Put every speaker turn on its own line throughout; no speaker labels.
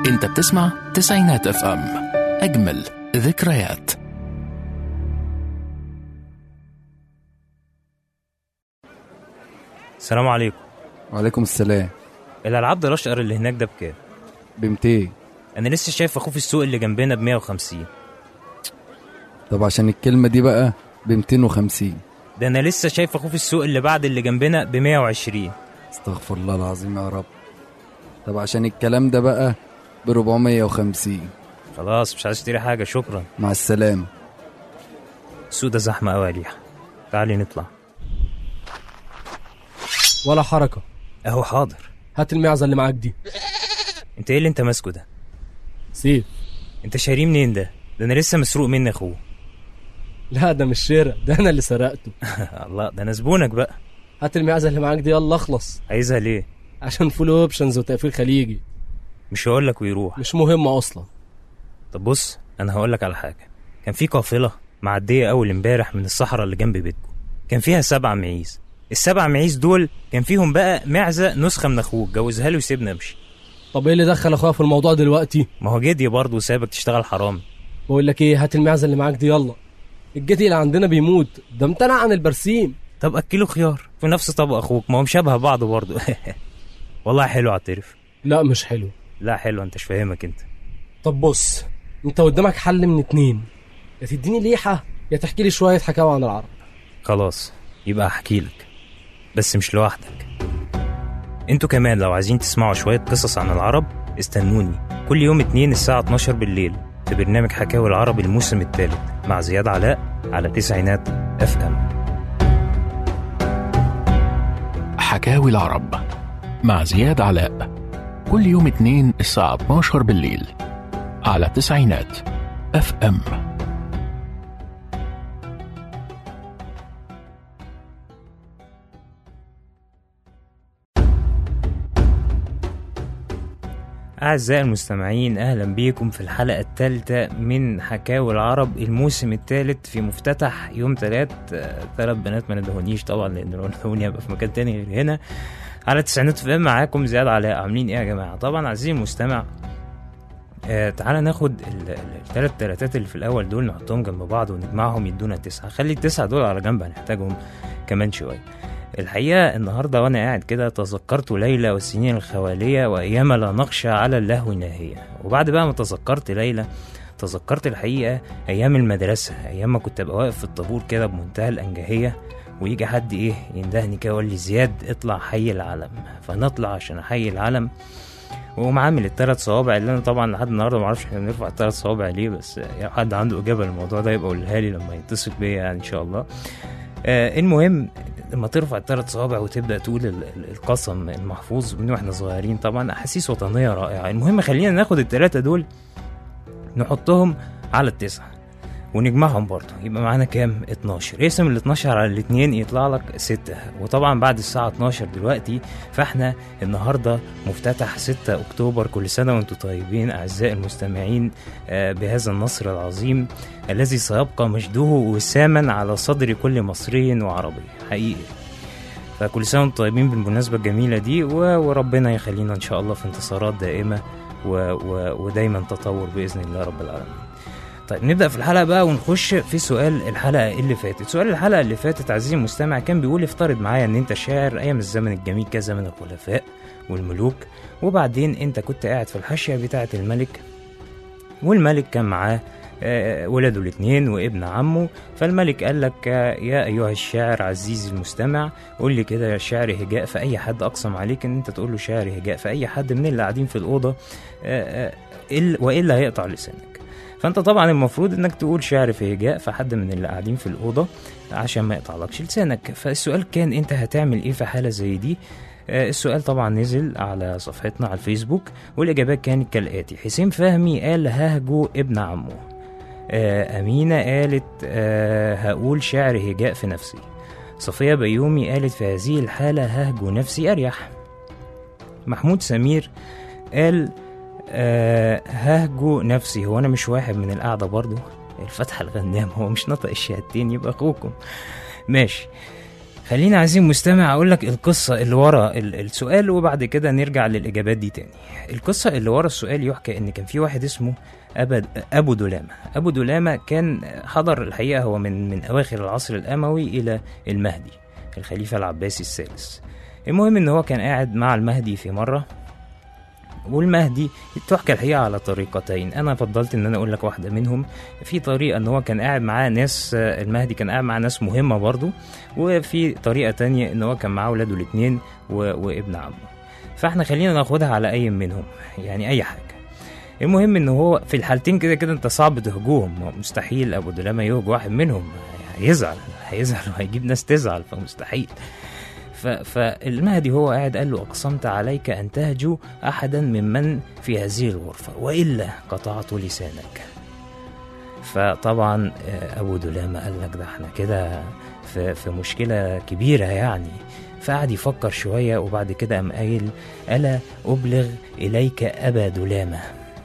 انت بتسمع تسعينات اف ام اجمل ذكريات
السلام عليكم
وعليكم السلام
الالعاب ده الاشقر اللي هناك ده بكام
ب 200
انا لسه شايف اخوه في السوق اللي جنبنا ب 150
طب عشان الكلمة دي بقى ب 250
ده انا لسه شايف اخوه في السوق اللي بعد اللي جنبنا ب 120
استغفر الله العظيم يا رب طب عشان الكلام ده بقى ب 450
خلاص مش عايز اشتري حاجه شكرا
مع السلامة
السوق ده زحمه قوي يا ليحة تعالي نطلع
ولا حركة
اهو حاضر
هات المعزة اللي معاك دي
انت ايه اللي انت ماسكه ده
سيف
انت شاريه منين ده ده انا لسه مسروق مني اخوه
لا ده مش شراء ده انا اللي سرقته
الله ده انا زبونك بقى
هات المعزة اللي معاك دي يلا اخلص
عايزها ليه
عشان فول اوبشنز وتقفيل خليجي
مش هقول لك ويروح
مش مهمة اصلا
طب بص انا هقول لك على حاجه كان في قافله معديه اول امبارح من الصحراء اللي جنب بيتكم كان فيها سبع معيز السبع معيز دول كان فيهم بقى معزه نسخه من اخوك جوزها له وسيبنا امشي
طب ايه اللي دخل اخويا في الموضوع دلوقتي
ما هو جدي برضه وسابك تشتغل حرام
بقول لك ايه هات المعزة اللي معاك دي يلا الجدي اللي عندنا بيموت ده امتنع عن البرسيم
طب اكله خيار في نفس طبق اخوك ما هم شبه بعض برضه والله حلو اعترف
لا مش حلو
لا حلو انت مش فاهمك انت
طب بص انت قدامك حل من اتنين يا تديني ليحة يا تحكي لي شوية حكاوي عن العرب
خلاص يبقى احكي لك بس مش لوحدك انتوا كمان لو عايزين تسمعوا شوية قصص عن العرب استنوني كل يوم اتنين الساعة 12 بالليل في برنامج حكاوي العرب الموسم الثالث مع زياد علاء على تسعينات اف ام
حكاوي العرب مع زياد علاء كل يوم اثنين الساعة 12 بالليل على تسعينات اف ام
أعزائي المستمعين أهلا بيكم في الحلقة الثالثة من حكاوي العرب الموسم الثالث في مفتتح يوم ثلاث ثلاث بنات ما ندهونيش طبعا لأن لو ندهوني هبقى في مكان تاني غير هنا على تسعينات فام معاكم زياد علاء عاملين إيه يا جماعة طبعا عزيزي المستمع آه تعالى ناخد ال- ال- الثلاث تلاتات اللي في الأول دول نحطهم جنب بعض ونجمعهم يدونا تسعة خلي التسعة دول على جنب هنحتاجهم كمان شوية الحقيقة النهاردة وأنا قاعد كده تذكرت ليلى والسنين الخوالية وأيام لا نخشى على اللهو ناهية وبعد بقى ما تذكرت ليلى تذكرت الحقيقة أيام المدرسة أيام ما كنت أبقى واقف في الطابور كده بمنتهى الأنجهية ويجي حد إيه يندهني كده يقول لي زياد اطلع حي العلم فنطلع عشان أحيي العلم وأقوم عامل الثلاث صوابع اللي أنا طبعا لحد النهاردة معرفش إحنا بنرفع الثلاث صوابع ليه بس يعني حد عنده إجابة للموضوع ده يبقى قولها لي لما يتصل بيا يعني إن شاء الله آه المهم لما ترفع الثلاث صوابع وتبدا تقول ال- ال- القسم المحفوظ من واحنا صغيرين طبعا احاسيس وطنيه رائعه المهم خلينا ناخد الثلاثه دول نحطهم على التسعه ونجمعهم برضه يبقى معانا كام 12 اقسم ال 12 على الاثنين يطلع لك 6 وطبعا بعد الساعه 12 دلوقتي فاحنا النهارده مفتتح 6 اكتوبر كل سنه وانتم طيبين اعزائي المستمعين آه، بهذا النصر العظيم الذي سيبقى مجده وساما على صدر كل مصري وعربي حقيقي فكل سنة وانتم طيبين بالمناسبة الجميلة دي و- وربنا يخلينا إن شاء الله في انتصارات دائمة و... و... ودايما تطور بإذن الله رب العالمين طيب نبدأ في الحلقة بقى ونخش في سؤال الحلقة اللي فاتت سؤال الحلقة اللي فاتت عزيزي المستمع كان بيقول افترض معايا ان انت شاعر ايام الزمن الجميل كزمن الخلفاء والملوك وبعدين انت كنت قاعد في الحاشية بتاعة الملك والملك كان معاه آه، ولاده الاثنين وابن عمه فالملك قال لك آه، يا ايها الشاعر عزيزي المستمع قول لي كده شعر هجاء في اي حد اقسم عليك ان انت تقول له شعر هجاء في اي حد من اللي قاعدين في الاوضه آه، آه، إل- والا هيقطع لسانك فانت طبعا المفروض انك تقول شعر في هجاء في حد من اللي قاعدين في الاوضه عشان ما يقطعلكش لسانك فالسؤال كان انت هتعمل ايه في حاله زي دي آه، السؤال طبعا نزل على صفحتنا على الفيسبوك والإجابات كانت كالآتي حسين فهمي قال ههجو ابن عمه آه، أمينة قالت آه، هقول شعر هجاء في نفسي صفية بيومي قالت في هذه الحالة ههجو نفسي أريح محمود سمير قال آه ههجو نفسي هو أنا مش واحد من القعدة برضو الفتحة الغنام هو مش نطق الشهادتين يبقى أخوكم ماشي خليني عزيزي المستمع اقول لك القصه اللي ورا ال- السؤال وبعد كده نرجع للاجابات دي تاني القصه اللي ورا السؤال يحكى ان كان في واحد اسمه أبد ابو دلامه ابو دلامه كان حضر الحقيقه هو من من اواخر العصر الاموي الى المهدي الخليفه العباسي الثالث المهم ان هو كان قاعد مع المهدي في مره والمهدي تحكى الحقيقه على طريقتين انا فضلت ان انا اقول لك واحده منهم في طريقه ان هو كان قاعد معاه ناس المهدي كان قاعد معاه ناس مهمه برضه وفي طريقه تانية ان هو كان معاه ولاده الاثنين وابن عمه فاحنا خلينا ناخدها على اي منهم يعني اي حاجه المهم ان هو في الحالتين كده كده انت صعب تهجوهم مستحيل ابو دلامه يهج واحد منهم هيزعل هيزعل وهيجيب ناس تزعل فمستحيل ف- فالمهدي هو قاعد قال له أقسمت عليك أن تهجو أحدا ممن في هذه الغرفة وإلا قطعت لسانك فطبعا آه، أبو دلامة قال لك ده احنا كده في, في مشكلة كبيرة يعني فقعد يفكر شوية وبعد كده قام قايل ألا أبلغ إليك أبا دلامة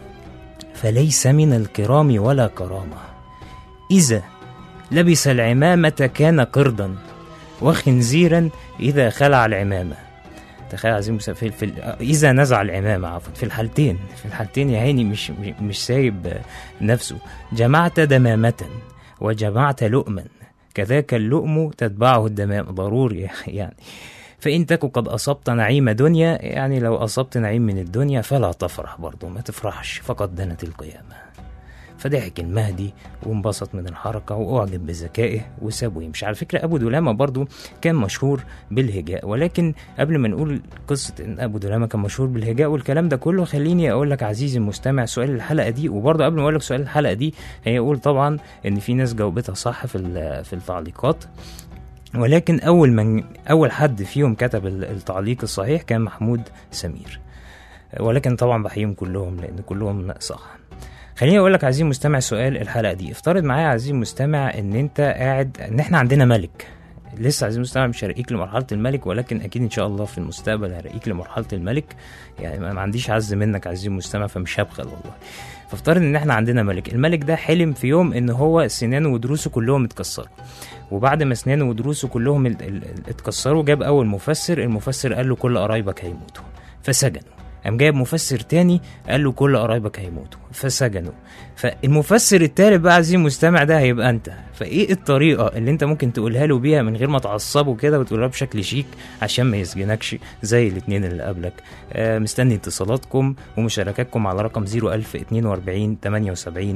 فليس من الكرام ولا كرامة إذا لبس العمامة كان قردا وخنزيرا إذا خلع العمامة تخيل عزيزي المستمع، في, في ال- إذا نزع العمامة عفوا في الحالتين في الحالتين يا عيني مش مش- مش سايب آه، نفسه جمعت دمامة وجمعت لؤما كذاك اللؤم تتبعه الدمام ضروري يعني فإن تكن قد أصبت نعيم دنيا يعني لو أصبت نعيم من الدنيا فلا تفرح برضه ما تفرحش فقد دنت القيامة فضحك المهدي وانبسط من الحركة وأعجب بذكائه وسابه يمشي على فكرة أبو دلامة برضو كان مشهور بالهجاء ولكن قبل ما نقول قصة إن أبو دلامة كان مشهور بالهجاء والكلام ده كله خليني أقول لك عزيزي المستمع سؤال الحلقة دي وبرضه قبل ما أقول لك سؤال الحلقة دي هي أقول طبعا إن في ناس جاوبتها صح في ال- في التعليقات ولكن أول من أول حد فيهم كتب ال- التعليق الصحيح كان محمود سمير ولكن طبعا بحييهم كلهم لأن كلهم صح خليني اقول لك عزيزي المستمع سؤال الحلقه دي افترض معايا عزيزي المستمع ان انت قاعد ان احنا عندنا ملك لسه عزيزي المستمع مش هرقيك لمرحله الملك ولكن اكيد ان شاء الله في المستقبل هرقيك لمرحله الملك يعني ما ما عنديش عز منك عزيزي المستمع فمش هبخل والله فافترض ان احنا عندنا ملك الملك ده حلم في يوم ان هو سنانه ودروسه كلهم اتكسروا وبعد ما سنانه ودروسه كلهم ال- ال- ال- اتكسروا جاب اول مفسر المفسر قال له كل قرايبك هيموتوا فسجنوا قام جايب مفسر تاني قال له كل قرايبك هيموتوا فسجنوا فالمفسر التالت بقى عزيزي المستمع ده هيبقى انت فايه الطريقه اللي انت ممكن تقولها له بيها من غير ما تعصبه كده وتقولها بشكل شيك عشان ما يسجنكش زي الاتنين اللي قبلك آه مستني اتصالاتكم ومشاركاتكم على رقم 01042 78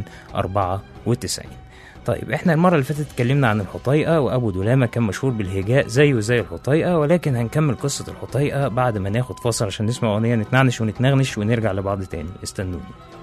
94 طيب احنا المرة اللي فاتت اتكلمنا عن الحطيقة وأبو دلامة كان مشهور بالهجاء زيه زي الحطيقة ولكن هنكمل قصة الحطيقة بعد ما ناخد فاصل عشان نسمع أغنية نتنعنش ونتنغنش ونرجع لبعض تاني استنوني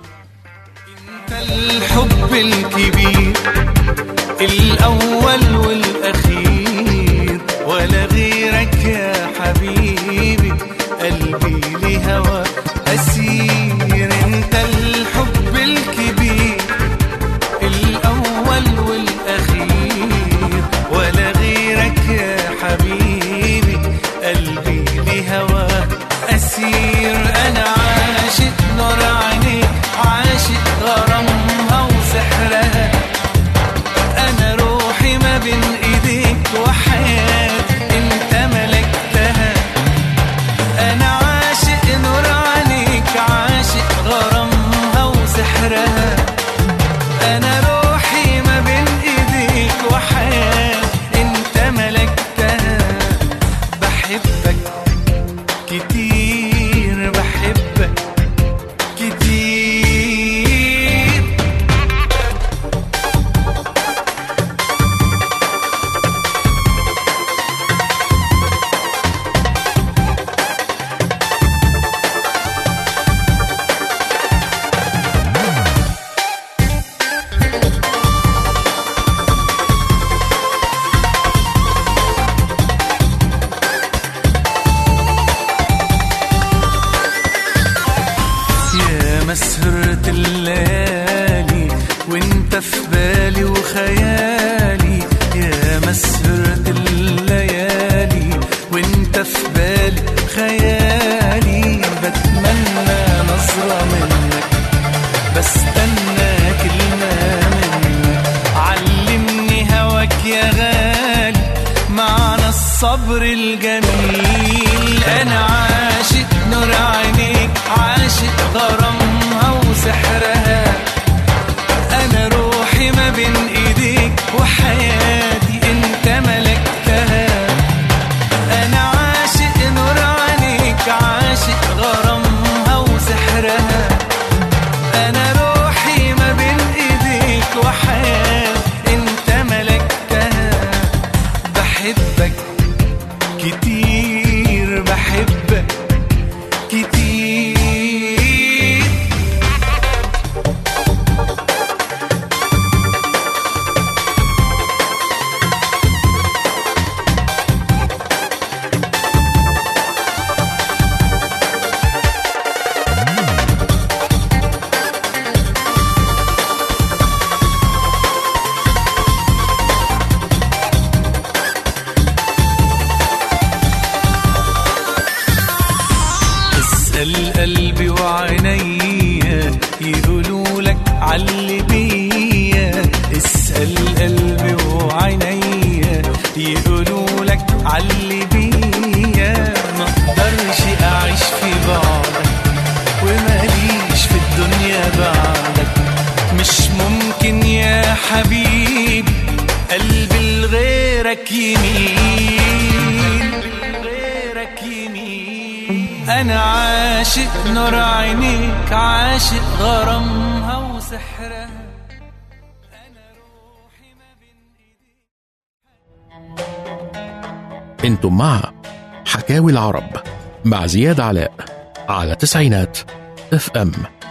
الحب الكبير الأول والأخير ولا غيرك يا حبيبي قلبي لهوى أسير أنت الحب الكبير الأول والأخير ولا غيرك يا حبيبي قلبي لهوى أسير أنا عاشق نور عينيك عاشق غرامها وسحرها أنا روحي ما بين إيديك وحياتي أنت ملكتها أنا عاشق نور عينيك عاشق غرامها وسحرها أنا روحي ما بين إيديك وحياتي أنت ملكتها بحبك كتير بحبك كتير يا مسهرة الليالي وانت في بالي وخيالي يا مسهرة الليالي وانت في بالي خيالي بتمنى نظرة منك بستنى كلمة منك علمني هواك يا غالي معنى الصبر قلبي وعينيا يقولوا لك علي بيا اسأل قلبي وعينيا يقولوا لك علي بيا ما اقدرش اعيش في بعدك وماليش في الدنيا بعدك مش ممكن يا حبيبي قلبي لغيرك يمين غيرك يمين انا عاشق نور عينيك عاشق غرامها وسحرها انا روحي ما بين ايديك
انتم مع حكاوي العرب مع زياد علاء على تسعينات اف ام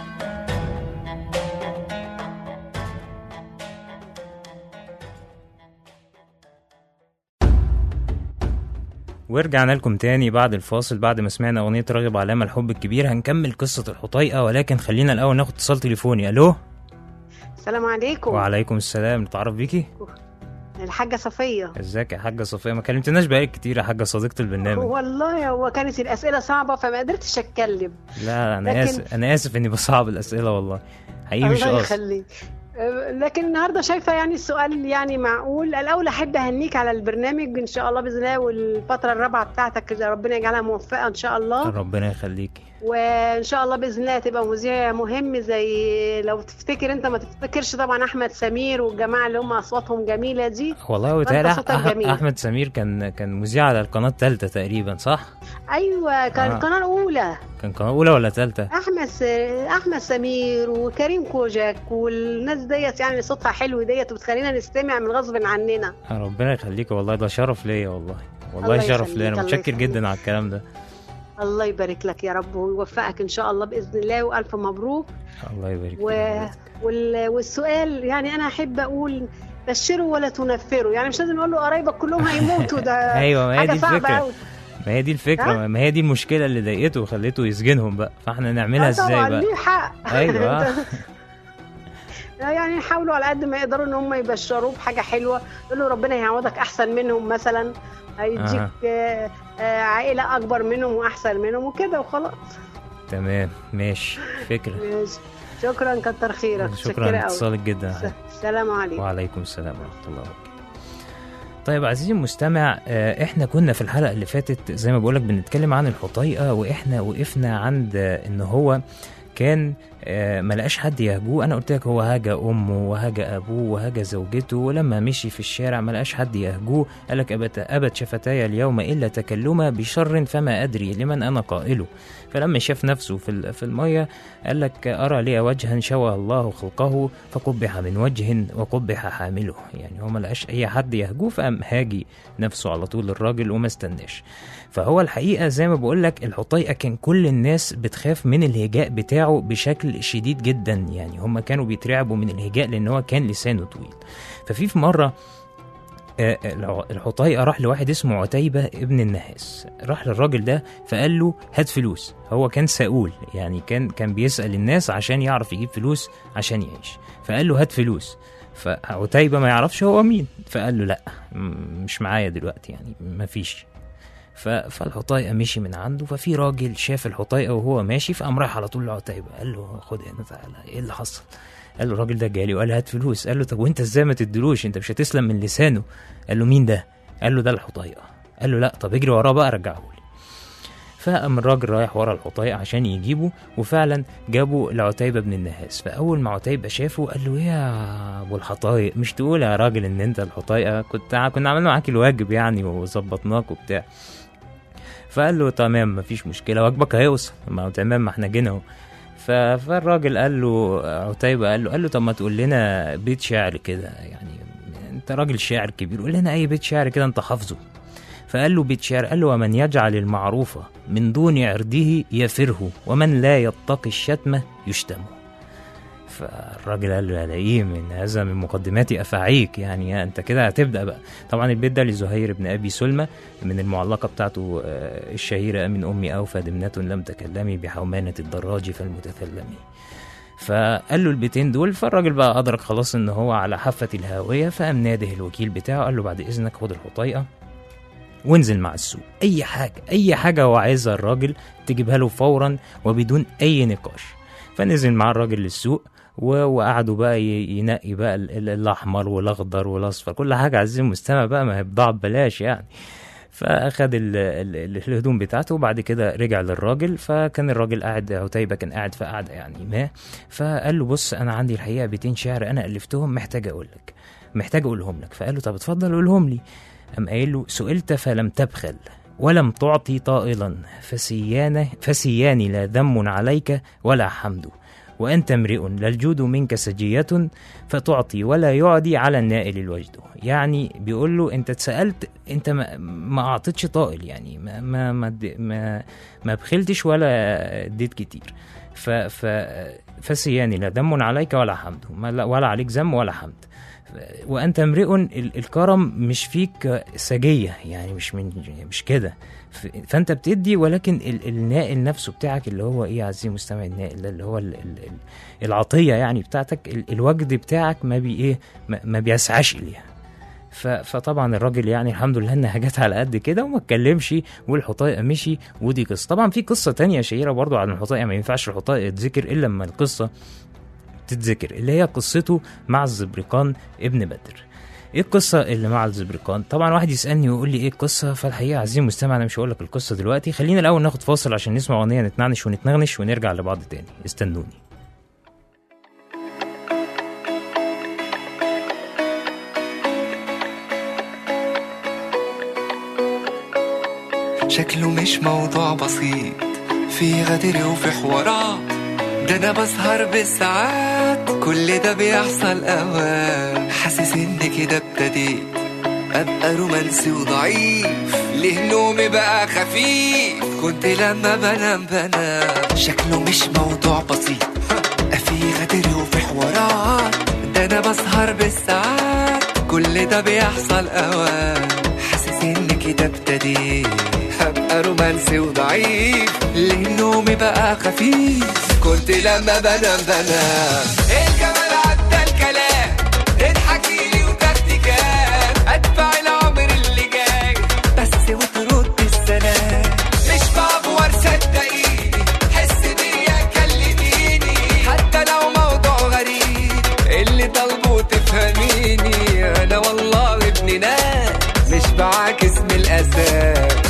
ورجعنا لكم تاني بعد الفاصل بعد ما سمعنا أغنية راغب علامة الحب الكبير هنكمل قصة الحطيقة ولكن خلينا الأول ناخد اتصال تليفوني ألو
السلام عليكم
وعليكم السلام نتعرف بيكي
الحاجة صفية
ازيك يا حاجة صفية ما كلمتناش بقالك كتير يا حاجة صديقة البرنامج
والله هو كانت الأسئلة صعبة فما قدرتش أتكلم
لا أنا
لكن-
آسف أنا آسف إني بصعب الأسئلة والله حقيقي مش
الله
قاصد
يخليك أه، لكن النهارده شايفه يعني السؤال يعني معقول الاول احب اهنيك على البرنامج ان شاء الله باذن الله والفتره الرابعه بتاعتك ربنا يجعلها موفقه ان شاء الله
ربنا يخليكي
وان شاء الله باذن الله تبقى مذيع مهم زي لو تفتكر انت ما تفتكرش طبعا احمد سمير والجماعه اللي هم اصواتهم جميله دي
والله هو بيتهيألي
صوتك
أح-
جميل.
أحمد سمير كان كان مذيع على القناة التالتة تقريبا صح؟
ايوه كان
آه.
القناه الاولى
كان قناة أولى ولا تالتة؟
احمد س... احمد سمير وكريم كوجاك والناس ديت يعني صوتها حلو ديت وبتخلينا نستمع من غصب عننا
ربنا يخليك والله ده شرف ليا والله والله
الله
شرف
يخليك،
ليا أنا
الله
متشكر
يخليك.
جدا على الكلام ده
الله يبارك لك يا رب ويوفقك ان شاء الله باذن الله والف مبروك
الله يبارك
و...
فيك
وال... والسؤال يعني انا احب اقول بشروا ولا تنفروا يعني مش لازم نقول له قرايبك كلهم هيموتوا ده
أيوة، ما هي
حاجه
دي
صعبه
الفكرة.
قوي
ما هي دي الفكرة ما هي دي المشكلة اللي ضايقته وخليته يسجنهم بقى فاحنا نعملها ازاي
طبعا
بقى
ليه حق
أيوة.
يعني يحاولوا على قد ما يقدروا ان هم يبشروه بحاجه حلوه يقولوا ربنا يعوضك احسن منهم مثلا هيديك آه. آه عائله اكبر منهم واحسن منهم وكده وخلاص
تمام ماشي فكرة
ماشي شكرا كتر خيرك
شكرا على اتصالك جدا يا حاج.
السلام عليكم
وعليكم السلام ورحمة الله وبركاته طيب عزيزي المستمع آه، احنا كنا في الحلقة اللي فاتت زي ما بقولك بنتكلم عن الحطيقة واحنا وقفنا عند آه، ان هو كان آه، ما لقاش حد يهجوه انا قلت لك هو هاجى امه وهاجى ابوه وهاجى زوجته ولما مشي في الشارع ما لقاش حد يهجوه قال لك ابت ابت شفتاي اليوم الا تكلما بشر فما ادري لمن انا قائله فلما شاف نفسه في ال- في الميه قال لك ارى لي وجها شوى الله خلقه فقبح من وجه وقبح حامله يعني هو ما لقاش اي حد يهجوه فقام هاجي نفسه على طول الراجل وما استناش فهو الحقيقه زي ما بقول لك الحطيقه كان كل الناس بتخاف من الهجاء بتاعه بشكل شديد جدا يعني هم كانوا بيترعبوا من الهجاء لان هو كان لسانه طويل ففي في مره آه، الع- الحطيقه راح لواحد اسمه عتيبه ابن النحاس راح للراجل ده فقال له هات فلوس هو كان سؤول يعني كان كان بيسال الناس عشان يعرف يجيب فلوس عشان يعيش فقال له هات فلوس فعتيبه ما يعرفش هو مين فقال له لا م- مش معايا دلوقتي يعني مفيش ف- فالحطيقه مشي من عنده ففي راجل شاف الحطيقه وهو ماشي فقام رايح على طول لعتيبه قال له خد هنا تعالى ايه اللي حصل قال له الراجل ده جالي وقال هات فلوس قال له طب وانت ازاي ما تدلوش انت مش هتسلم من لسانه قال له مين ده قال له ده الحطيقه قال له لا طب اجري وراه بقى رجعه لي فقام الراجل رايح ورا الحطيقة عشان يجيبه وفعلا جابوا لعتيبة بن النهاس فأول ما عتيبة شافه قال له إيه يا أبو الحطايق مش تقول يا راجل إن أنت الحطيقة كنت كنا عملنا معاك الواجب يعني وظبطناك وبتاع فقال له تمام مفيش مشكلة واجبك هيوصل ما هو تمام ما احنا جينا اهو ف- فالراجل قال له عتيبة قال له قال له طب ما تقول لنا بيت شعر كده يعني انت راجل شاعر كبير قول لنا اي بيت شعر كده انت حافظه فقال له بيت شعر قال له ومن يجعل المعروف من دون عرضه يفره ومن لا يتقي الشتمة يشتمه فالراجل قال له يا لئيم ان هذا من مقدمات افاعيك يعني انت كده هتبدا بقى طبعا البيت ده لزهير بن ابي سلمى من المعلقه بتاعته آه، الشهيره من امي اوفى دمنه لم تكلمي بحومانه الدراج فالمتثلمي فقال له البيتين دول فالراجل بقى ادرك خلاص ان هو على حافه الهاويه فقام ناده الوكيل بتاعه قال له بعد اذنك خد الحطيقه وانزل مع السوق اي حاجه اي حاجه هو عايزها الراجل تجيبها له فورا وبدون اي نقاش فنزل مع الراجل للسوق و- وقعدوا بقى ي- ينقي بقى ال- ال- الاحمر والاخضر والاصفر كل حاجه عزيزي المستمع بقى ما هي بضاعه ببلاش يعني فاخد ال- ال- ال- الهدوم بتاعته وبعد كده رجع للراجل فكان الراجل قاعد عتيبه كان قاعد في قعده يعني ما فقال له بص انا عندي الحقيقه بيتين شعر انا الفتهم محتاج اقول لك محتاج اقولهم لك فقال له طب اتفضل قولهم لي قام قايل له سئلت فلم تبخل ولم تعطي طائلا فسيان فسيان لا ذم عليك ولا حمد وأنت امرئ لا الجود منك سجية فتعطي ولا يعدي على النائل الوجد يعني بيقول له أنت اتسألت أنت ما, ما أعطيتش طائل يعني ما ما ما, اد- ما, ما بخلتش ولا اديت كتير ف ف فسياني لا ذم عليك ولا حمد ما لا- ولا عليك ذم ولا حمد وانت امرئ ال- الكرم مش فيك سجيه يعني مش من مش كده ف- فانت بتدي ولكن ال- النائل نفسه بتاعك اللي هو ايه يا عزيزي المستمع النائل ده اللي هو ال- ال- ال- العطيه يعني بتاعتك ال- الوجد بتاعك ما بي ايه ما- ما بيسعاش اليها ف- فطبعا الراجل يعني الحمد لله انها جت على قد كده وما اتكلمش والحطايقه مشي ودي قصه طبعا في قصه تانية شهيره برضو عن الحطايقه ما ينفعش الحطايقه تتذكر الا لما القصه تتذكر اللي هي قصته مع الزبرقان ابن بدر ايه القصه اللي مع الزبرقان طبعا واحد يسالني ويقول لي ايه القصه فالحقيقه عزيزي المستمع انا مش هقول لك القصه دلوقتي خلينا الاول ناخد فاصل عشان نسمع اغنيه نتنعنش ونتنغنش ونرجع لبعض تاني استنوني
شكله مش موضوع بسيط في غدر وفي حوارات ده انا بسهر بالساعات كل ده بيحصل اوقات حاسس ان كده ابتديت ابقى رومانسي وضعيف ليه نومي بقى خفيف كنت لما بنام بنام شكله مش موضوع بسيط في غدر وفي حوارات ده انا بسهر بالساعات كل ده بيحصل اوقات حاسس ان كده ابتديت هبقى رومانسي وضعيف ليه نومي بقى خفيف كنت لما بنام بنام الجمال عدى الكلام تضحكي لي وتاخدي كام ادفع العمر اللي جاي بس وترد السلام مش بعبور صدقيني حس بيا كلميني حتى لو موضوع غريب اللي طالبه تفهميني انا والله ابن ناس مش بعاكس من الاساس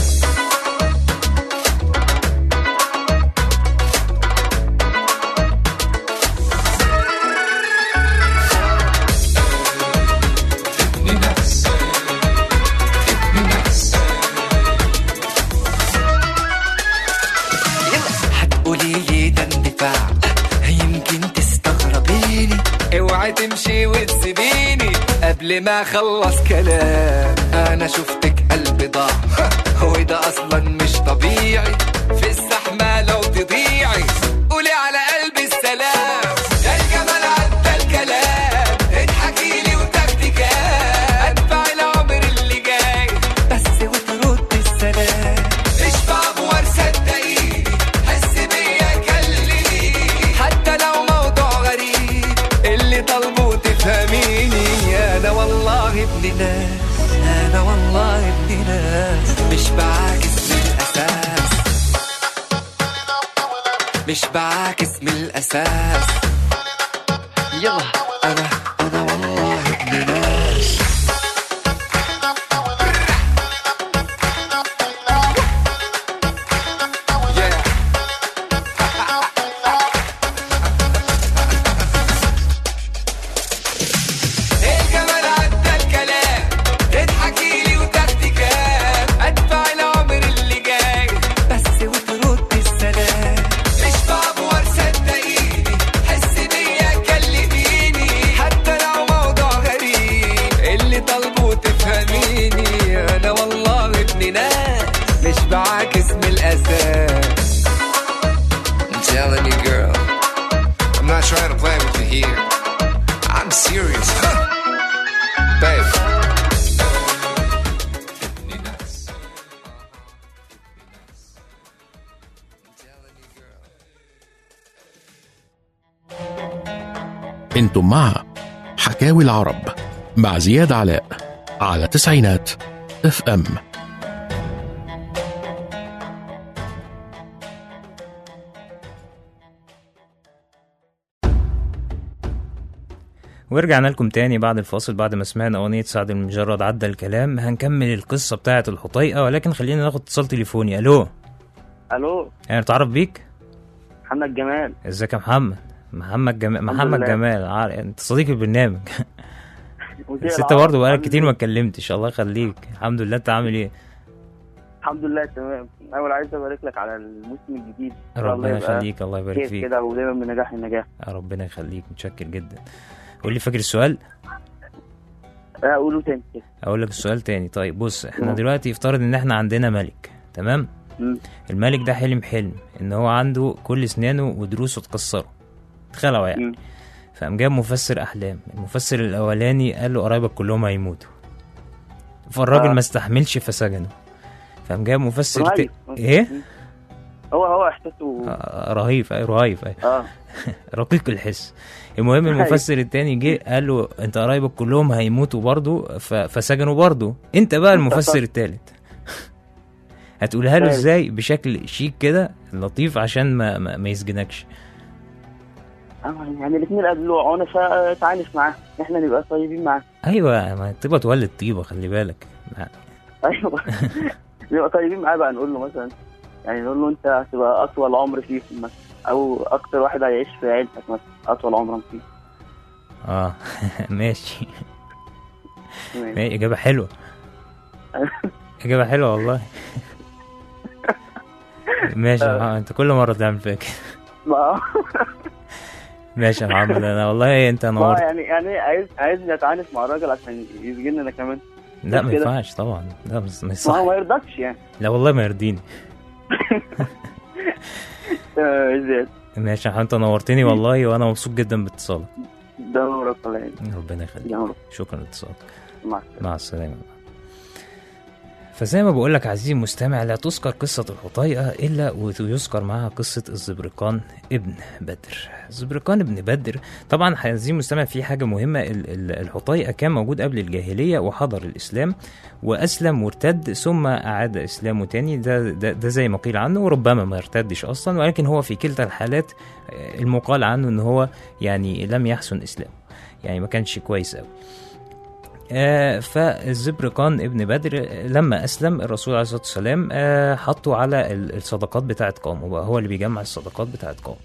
هتقولي لي ده اندفاع يمكن تستغربيني اوعي تمشي وتسيبيني قبل ما اخلص كلام انا شفتك قلبي ضاع وده اصلا مش طبيعي في الزحمه لو تضيعي قولي على قلبي السلام ده الجمال عدى الكلام اضحكي لي وتاخدي كام ادفع العمر اللي جاي بس وترد السلام مش بعبور صدقيني حس بيا كلميني حتى لو موضوع غريب اللي طالبه تفهميني انا والله ابن ناس انا والله ابن ناس مش بعاكس من الاساس مش بعاكس من الاساس يلا انا انا والله ابن ناس Yeah. الجمال عدى الكلام تضحكي لي وتاخدي كام ادفع العمر اللي جاي بس وترد السلام مش بعبور صدقيني حس بيا كلميني حتى لو موضوع غريب اللي طالبه تفهميني انا والله ابن ناس مش بعاكس من الاساس I'm telling you girl I'm not trying to play with you here I'm serious. Babe.
انتم مع حكاوي العرب مع زياد علاء على تسعينات اف ام
ورجعنا لكم تاني بعد الفاصل بعد ما سمعنا أغنية سعد المجرد عدى الكلام هنكمل القصة بتاعة الحطيقة ولكن خلينا ناخد اتصال تليفوني ألو
الو
أنا أتعرف بيك
محمد جمال
ازيك يا محمد محمد جمال محمد
لله.
جمال عار... انت صديق البرنامج
مذيع
بس انت
العرب.
برضه بقالك
عامل
كتير
إيه؟
ما اتكلمتش الله يخليك الحمد لله انت عامل ايه
الحمد لله تمام اول عايز ابارك لك على الموسم الجديد إن شاء الله
ربنا
يبقى
يخليك الله يبارك
خير
فيك
كده ودايما من نجاح لنجاح
ربنا يخليك متشكر جدا قول لي فاكر السؤال
اقوله تاني كده
اقول لك السؤال تاني طيب بص احنا
نعم.
دلوقتي افترض ان احنا عندنا ملك تمام
مم.
الملك ده حلم حلم ان هو عنده كل اسنانه ودروسه اتكسروا اتخلعوا يعني
مم.
فقام جاب مفسر احلام المفسر الاولاني قال له قرايبك كلهم هيموتوا فالراجل
آه.
ما استحملش فسجنه فقام جاب مفسر ت...
رهيب.
ايه
مم. هو هو احساسه
آه، رهيب أي رهيب أي.
اه
رقيق الحس المهم المفسر التاني جه قال له انت قرايبك كلهم هيموتوا برضه ف... فسجنوا برضه انت بقى المفسر التالت هتقولها له
طيب.
ازاي بشكل شيك كده لطيف عشان ما ما, ما يسجنكش
آه، يعني الاثنين قابلوه فتعايش معاه احنا نبقى طيبين معاه
ايوه ما تبقى تولد طيبه خلي بالك ما-
ايوه نبقى طيبين معاه بقى نقول له مثلا يعني نقول له انت هتبقى اطول عمر فيكم مثلا او اكتر واحد هيعيش في عيلتك مثلا اطول عمرا فيه
اه ماشي
تمام.
ماشي اجابه حلوه اجابه حلوه والله ماشي يا محمد انت كل مره تعمل فيها كده
ما
ماشي يا محمد انا والله انت
ما
نورت
يعني يعني عايز عايزني اتعانف مع الراجل عشان يسجنني انا كمان
لا ما
كده.
ينفعش طبعا لا مش مش
ما هو
صح
ما يرضكش يعني
لا والله ما يرضيني
آه، ازاي
ماشي يا محمد انت نورتني والله وانا مبسوط جدا باتصالك
ده نورك الله يعينك
ربنا يخليك
يا نورك
شكرا لاتصالك
مع السلامه
مع السلامة فزي ما بقول لك عزيزي المستمع لا تذكر قصة الحطيئة إلا ويذكر معها قصة الزبرقان ابن بدر الزبرقان ابن بدر طبعا عزيزي المستمع في حاجة مهمة ال- ال- الحطيئة كان موجود قبل الجاهلية وحضر الإسلام وأسلم وارتد ثم أعاد إسلامه تاني ده, ده, ده زي ما قيل عنه وربما ما ارتدش أصلا ولكن هو في كلتا الحالات آه، المقال عنه إن هو يعني لم يحسن إسلامه يعني ما كانش كويس أوي آه، فالزبرقان ابن بدر آه، لما اسلم الرسول عليه الصلاه والسلام آه، حطه على ال- الصدقات بتاعه قومه بقى هو اللي بيجمع الصدقات بتاعه قومه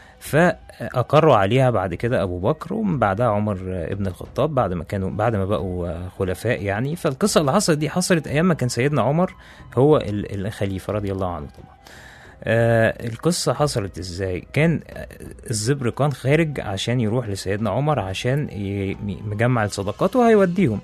فاقروا عليها بعد كده ابو بكر ومن بعدها عمر آه، ابن الخطاب بعد ما كانوا بعد ما بقوا آه، خلفاء يعني فالقصه اللي حصلت دي حصلت ايام ما كان سيدنا عمر هو ال- الخليفه رضي الله عنه طبعا آه القصة حصلت ازاي كان آه، الزبرقان خارج عشان يروح لسيدنا عمر عشان ي- مجمع الصدقات وهيوديهم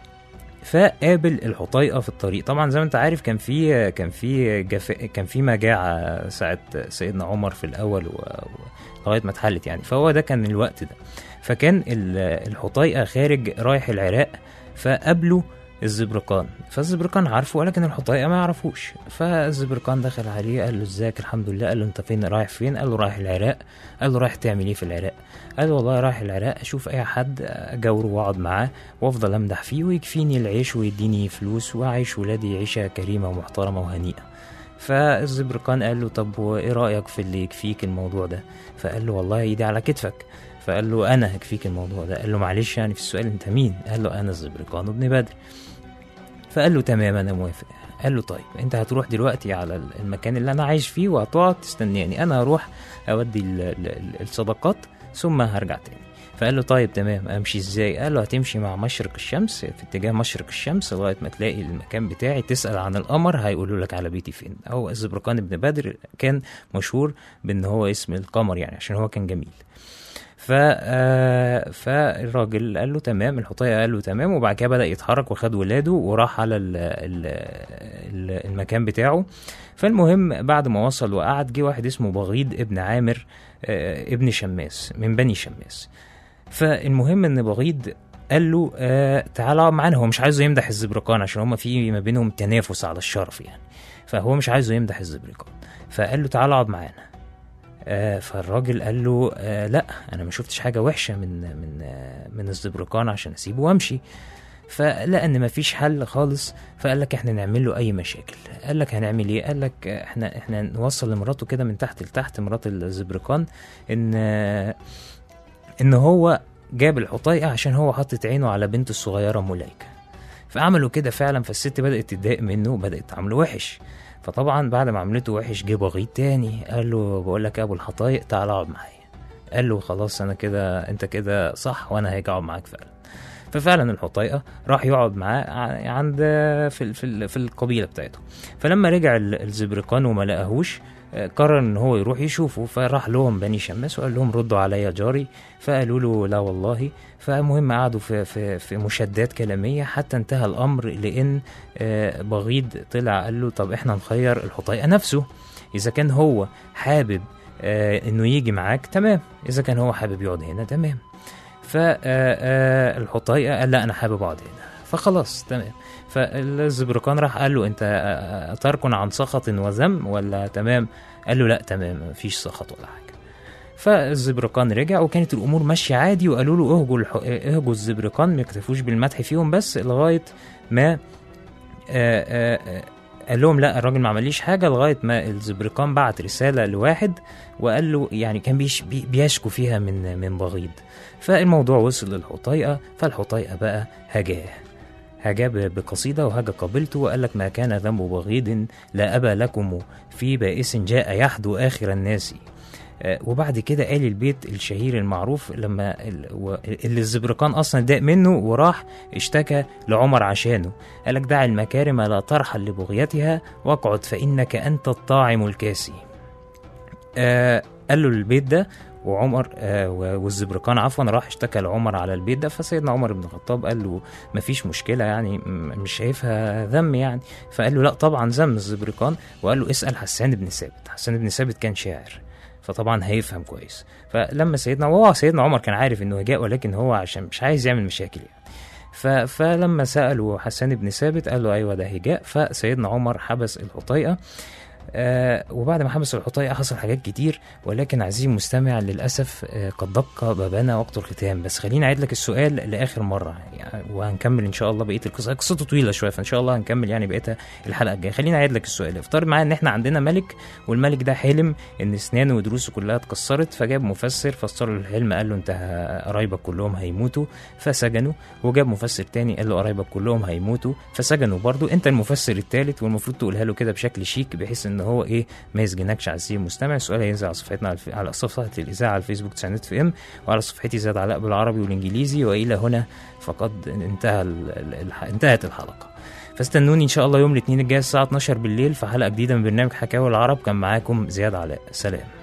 فقابل الحطيقه في الطريق طبعا زي ما انت عارف كان في كان في جف... كان في مجاعه ساعه سيدنا عمر في الاول و... و... لغايه ما اتحلت يعني فهو ده كان الوقت ده فكان ال- الحطيقه خارج رايح العراق فقابله الزبرقان فالزبرقان عارفه ولكن الحطيقه ما يعرفوش فالزبرقان دخل عليه قال له ازيك الحمد لله قال له انت فين رايح فين قال له رايح العراق قال له رايح تعمل ايه في العراق قال له والله رايح العراق اشوف اي حد اجاوره واقعد معاه وافضل امدح فيه ويكفيني العيش ويديني فلوس واعيش ولادي عيشه كريمه ومحترمه وهنيئه فالزبرقان قال له طب وايه رايك في اللي يكفيك الموضوع ده فقال له والله ايدي على كتفك فقال له انا هكفيك الموضوع ده قال له معلش يعني في السؤال انت مين قال له انا الزبرقان ابن بدر فقال له تمام انا موافق قال له طيب انت هتروح دلوقتي على المكان اللي انا عايش فيه وهتقعد تستناني انا هروح اودي ال- ال- ال- الصدقات ثم هرجع تاني فقال له طيب تمام امشي ازاي قال له هتمشي مع مشرق الشمس في اتجاه مشرق الشمس لغايه ما تلاقي المكان بتاعي تسال عن القمر هيقولوا لك على بيتي فين او الزبرقان ابن بدر كان مشهور بان هو اسم القمر يعني عشان هو كان جميل ف آه، فالراجل قال له تمام الحطية قال له تمام وبعد كده بدأ يتحرك وخد ولاده وراح على ال ال ال المكان بتاعه فالمهم بعد ما وصل وقعد جه واحد اسمه بغيض ابن عامر آه، ابن شماس من بني شماس فالمهم ان بغيض قال له آه تعالى اقعد معانا هو مش عايزه يمدح الزبرقان عشان هما في ما بينهم تنافس على الشرف يعني فهو مش عايزه يمدح الزبرقان فقال له تعالى اقعد معانا آه فالراجل قال له آه لا انا ما شفتش حاجه وحشه من من آه من الزبرقان عشان اسيبه وامشي فلقى ان مفيش حل خالص فقال لك احنا نعمل له اي مشاكل قال لك هنعمل ايه قال لك آه، احنا احنا نوصل لمراته كده من تحت لتحت مرات الزبرقان ان آه، ان هو جاب الحطيقة عشان هو حاطط عينه على بنت الصغيرة ملايكة فعملوا كده فعلا فالست بدأت تتضايق منه وبدأت تعامله وحش فطبعا بعد ما عملته وحش جه بغيض تاني قال له بقول لك يا ابو الحطايق تعال اقعد معايا قال له خلاص انا كده انت كده صح وانا هاجي اقعد معاك فعلا ففعلا الحطيقه راح يقعد معاه ع- عند في ال- في ال- في القبيله بتاعته فلما رجع ال- الزبرقان وما لقاهوش آه، قرر ان هو يروح يشوفه فراح لهم بني شماس وقال لهم ردوا عليا جاري فقالوا له لا والله فالمهم قعدوا في في في مشادات كلاميه حتى انتهى الامر لان آه، بغيض طلع قال له طب احنا نخير الحطيقه نفسه اذا كان هو حابب آه، انه يجي معاك تمام اذا كان هو حابب يقعد هنا تمام فالحطيقه قال لا انا حابب اقعد هنا فخلاص تمام فالزبرقان راح قال له انت آه، تركن عن سخط وذم ولا تمام قال له لا تمام مفيش سخط ولا حاجه فالزبرقان رجع وكانت الامور ماشيه عادي وقالوا له اهجوا الح... اهجوا الزبرقان ما يكتفوش بالمدح فيهم بس لغايه ما آه، آه، آه، قال لهم لا الراجل ما عمليش حاجه لغايه ما الزبرقان بعت رساله لواحد وقال له يعني كان بيش بي- بيشكو فيها من من بغيض فالموضوع وصل للحطيقه فالحطيقه بقى هجاه هجا ب- بقصيدة وهجا قبلته وقال لك ما كان ذنب بغيض لا أبا لكم في بائس جاء يحدو آخر الناس آه، وبعد كده قال البيت الشهير المعروف لما ال- و- اللي الزبرقان اصلا ضاق منه وراح اشتكى لعمر عشانه قال لك دع المكارم لا ترحل لبغيتها واقعد فانك انت الطاعم الكاسي آه قال له البيت ده وعمر آه و- والزبرقان عفوا راح اشتكى لعمر على البيت ده فسيدنا عمر بن الخطاب قال له مفيش مشكله يعني م- مش شايفها ذم يعني فقال له لا طبعا ذم الزبرقان وقال له اسال حسان بن ثابت حسان بن ثابت كان شاعر فطبعا هيفهم كويس فلما سيدنا وهو سيدنا عمر كان عارف انه هجاء ولكن هو عشان مش عايز يعمل مشاكل يعني ف... فلما سألوا حسان بن ثابت قال له أيوة ده هجاء فسيدنا عمر حبس الحطيقة آه وبعد ما حبس الحطيقة حصل حاجات كتير ولكن عزيزي المستمع للأسف آه قد دق بابنا وقت الختام بس خليني أعيد لك السؤال لآخر مرة يعني وهنكمل إن شاء الله بقية القصة قصته طويلة شوية فإن شاء الله هنكمل يعني بقيتها الحلقة الجاية خليني أعيد لك السؤال افترض معايا إن إحنا عندنا ملك والملك ده حلم إن أسنانه ودروسه كلها اتكسرت فجاب مفسر فسر له الحلم قال له أنت ه- قرايبك كلهم هيموتوا فسجنوا وجاب مفسر تاني قال له قرايبك كلهم هيموتوا فسجنوا برضو انت المفسر التالت والمفروض تقولها له كده بشكل شيك بحيث ان هو ايه ما يسجنكش عزيزي المستمع السؤال هينزل على صفحتنا على, الف... على صفحه الاذاعه على الفيسبوك تسعينات في ام وعلى صفحتي زاد علاء بالعربي والانجليزي والى هنا فقد انتهى ال... ال... الح... انتهت الحلقه فاستنوني ان شاء الله يوم الاثنين الجاي الساعه 12 بالليل في حلقه جديده من برنامج حكاوي العرب كان معاكم زياد علاء سلام